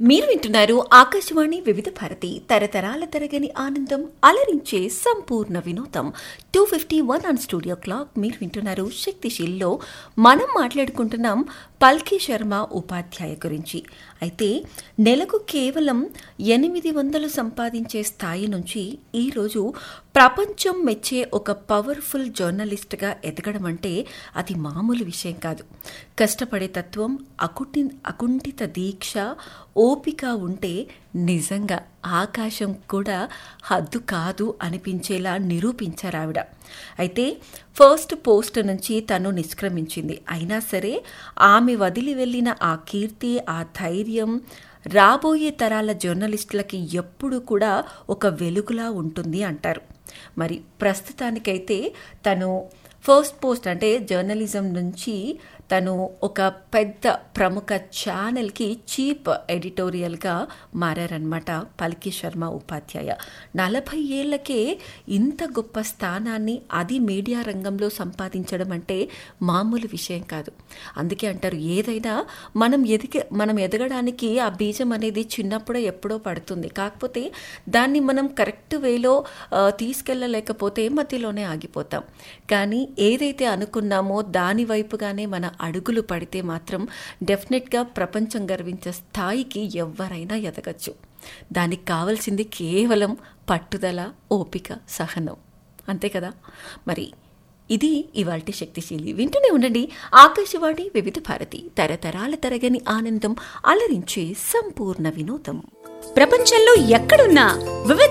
మీరు వింటున్నారు ఆకాశవాణి వివిధ భారతి తరతరాల తరగని ఆనందం అలరించే సంపూర్ణ వినోదం two fifty one on studio clock మీరు వింటున్నారు శక్తిశీల్లో మనం మాట్లాడుకుంటున్నాం పల్కి శర్మ ఉపాధ్యాయ గురించి అయితే నెలకు కేవలం ఎనిమిది వందలు సంపాదించే స్థాయి నుంచి ఈరోజు ప్రపంచం మెచ్చే ఒక పవర్ఫుల్ జర్నలిస్ట్గా ఎదగడం అంటే అది మామూలు విషయం కాదు కష్టపడే తత్వం అకుటి అకుంఠిత దీక్ష ఓపిక ఉంటే నిజంగా ఆకాశం కూడా హద్దు కాదు అనిపించేలా నిరూపించారు ఆవిడ అయితే ఫస్ట్ పోస్ట్ నుంచి తను నిష్క్రమించింది అయినా సరే ఆమె వదిలి వెళ్ళిన ఆ కీర్తి ఆ ధైర్యం రాబోయే తరాల జర్నలిస్టులకి ఎప్పుడు కూడా ఒక వెలుగులా ఉంటుంది అంటారు మరి ప్రస్తుతానికైతే తను ఫస్ట్ పోస్ట్ అంటే జర్నలిజం నుంచి తను ఒక పెద్ద ప్రముఖ ఛానల్కి చీప్ ఎడిటోరియల్గా మారారనమాట పల్కి శర్మ ఉపాధ్యాయ నలభై ఏళ్లకే ఇంత గొప్ప స్థానాన్ని అది మీడియా రంగంలో సంపాదించడం అంటే మామూలు విషయం కాదు అందుకే అంటారు ఏదైనా మనం ఎదిగే మనం ఎదగడానికి ఆ బీజం అనేది చిన్నప్పుడే ఎప్పుడో పడుతుంది కాకపోతే దాన్ని మనం కరెక్ట్ వేలో ఆ, తీసుకెళ్ళలేకపోతే మధ్యలోనే ఆగిపోతాం కానీ ఏదైతే అనుకున్నామో దాని వైపుగానే మన అడుగులు పడితే మాత్రం డెఫినెట్గా ప్రపంచం గర్వించే స్థాయికి ఎవరైనా ఎదగచ్చు దానికి కావాల్సింది కేవలం పట్టుదల ఓపిక సహనం అంతే కదా మరి ఇది ఇవాల్టి శక్తిశీలి వింటూనే ఉండండి ఆకాశవాణి వివిధ భారతి తరతరాల తరగని ఆనందం అలరించే సంపూర్ణ వినోదం ప్రపంచంలో ఎక్కడున్నా వివిధ